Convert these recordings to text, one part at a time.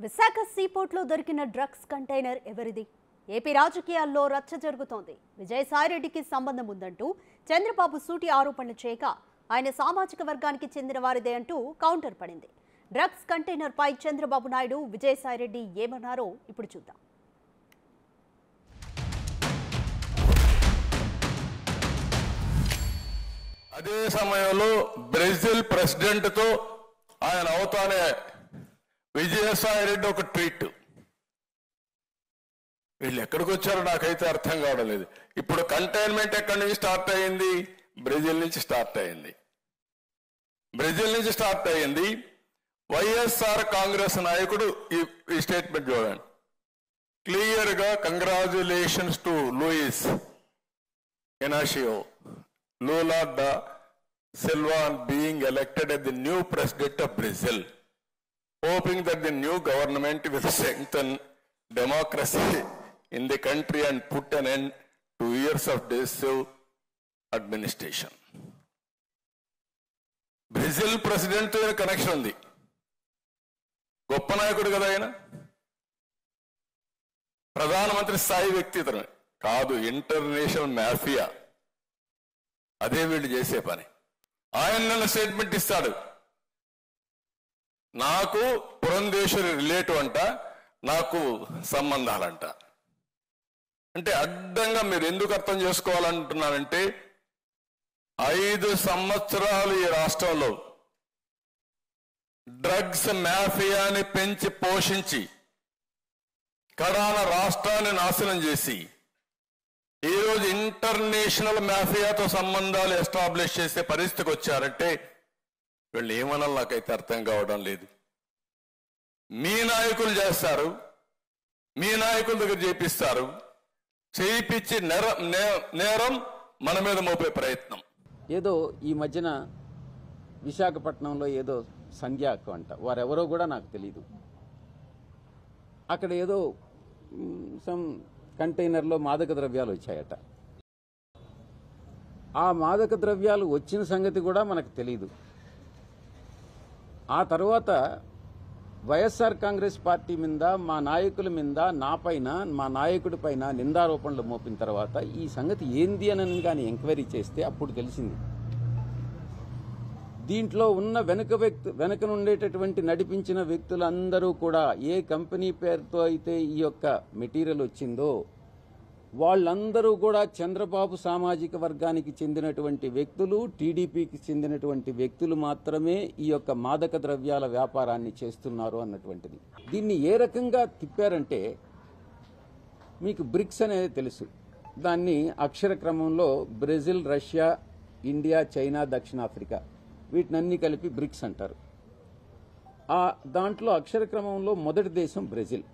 విశాఖ సీపోర్ట్లో దొరికిన drugs container ఎవరిది AP రాజకీయాల్లో రచ్చ జరుగుతోంది విజయసాయిరెడ్డికి సంబంధం ఉందంటూ చంద్రబాబు సూటి ఆరోపణలు చేయక ఆయన సామాజిక వర్గానికి చెందిన వారిదే అంటూ కౌంటర్ పడింది డ్రగ్స్ కంటైనర్ పై చంద్రబాబు నాయుడు విజయసాయిరెడ్డి ఏమన్నారో ఇప్పుడు చూద్దాం అదే సమయంలో బ్రెజిల్ ప్రెసిడెంట్ తో ఆయన అవుతానే విజయసాయి రెడ్డి ఒక ట్వీట్ వీళ్ళు ఎక్కడికి వచ్చారో నాకైతే అర్థం కావడం లేదు ఇప్పుడు కంటైన్మెంట్ ఎక్కడి నుంచి స్టార్ట్ అయ్యింది బ్రెజిల్ నుంచి స్టార్ట్ అయ్యింది బ్రెజిల్ నుంచి స్టార్ట్ అయ్యింది వైఎస్ఆర్ కాంగ్రెస్ నాయకుడు ఈ ఈ స్టేట్మెంట్ చూడండి క్లియర్ గా congratulations to Luiz Inacio Lula da Silva on being elected as the new president of Brazil, hoping that the new government will strengthen democracy in the country and put an end to years of decisive administration. Brazil president connection ఉంది గొప్ప నాయకుడు కదా ఆయన ప్రధానమంత్రి స్థాయి వ్యక్తి ఇతను కాదు ఇంటర్నేషనల్ మాఫియా అదే వీళ్ళు చేసే పని ఆయన నన్ను స్టేట్మెంట్ ఇస్తాడు నాకు పురంధేశ్వరి రిలేటివ్ అంట నాకు సంబంధాలంట అంటే అడ్డంగా మీరు ఎందుకు అర్థం చేసుకోవాలంటున్నారంటే ఐదు సంవత్సరాలు ఈ రాష్ట్రంలో డ్రగ్స్ మాఫియాని పెంచి పోషించి కడాన రాష్ట్రాన్ని నాశనం చేసి ఈరోజు ఇంటర్నేషనల్ మాఫియాతో సంబంధాలు ఎస్టాబ్లిష్ చేసే పరిస్థితికి వచ్చారంటే వీళ్ళు ఏమనాలి నాకైతే అర్థం కావడం లేదు మీ నాయకులు చేస్తారు మీ నాయకుల దగ్గర చేపిస్తారు చేయిపించి నేర నే- నేరం మన మీద మోపే ప్రయత్నం ఏదో ఈ మధ్యన విశాఖపట్నంలో ఏదో సంధ్యాకు అంట వారెవరో కూడా నాకు తెలియదు అక్కడ ఏదో సమ్ కంటైనర్లో మాదక ద్రవ్యాలు వచ్చాయట ఆ మాదక ద్రవ్యాలు వచ్చిన సంగతి కూడా మనకు తెలియదు ఆ తర్వాత వైఎస్ఆర్ కాంగ్రెస్ పార్టీ మీద మా నాయకుల మీద నా పైన మా నాయకుడి పైన నిందారోపణలు మోపిన తర్వాత ఈ సంగతి ఏంది అని కానీ ఎంక్వైరీ చేస్తే అప్పుడు తెలిసింది దీంట్లో ఉన్న వెనుక వ్యక్తి వెనుక నుండేటటువంటి నడిపించిన వ్యక్తులందరూ కూడా ఏ కంపెనీ పేరుతో అయితే ఈ యొక్క మెటీరియల్ వచ్చిందో వాళ్ళందరూ కూడా చంద్రబాబు సామాజిక వర్గానికి చెందినటువంటి వ్యక్తులు టీడీపీకి చెందినటువంటి వ్యక్తులు మాత్రమే ఈ యొక్క మాదక ద్రవ్యాల వ్యాపారాన్ని చేస్తున్నారు అన్నటువంటిది దీన్ని ఏ రకంగా తిప్పారంటే మీకు బ్రిక్స్ అనేది తెలుసు దాన్ని అక్షర క్రమంలో బ్రెజిల్ రష్యా ఇండియా చైనా దక్షిణాఫ్రికా వీటినన్నీ కలిపి బ్రిక్స్ అంటారు ఆ దాంట్లో అక్షర క్రమంలో మొదటి దేశం బ్రెజిల్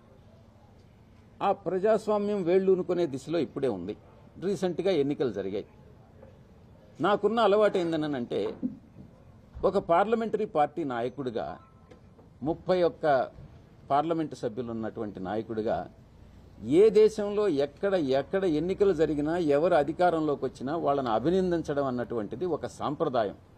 ఆ ప్రజాస్వామ్యం వేళ్లూనుకునే దిశలో ఇప్పుడే ఉంది రీసెంట్గా ఎన్నికలు జరిగాయి నాకున్న అలవాటు ఏందనంటే ఒక పార్లమెంటరీ పార్టీ నాయకుడిగా ముప్పై ఒక్క పార్లమెంటు సభ్యులు ఉన్నటువంటి నాయకుడిగా ఏ దేశంలో ఎక్కడ ఎక్కడ ఎన్నికలు జరిగినా ఎవరు అధికారంలోకి వచ్చినా వాళ్ళని అభినందించడం అన్నటువంటిది ఒక సాంప్రదాయం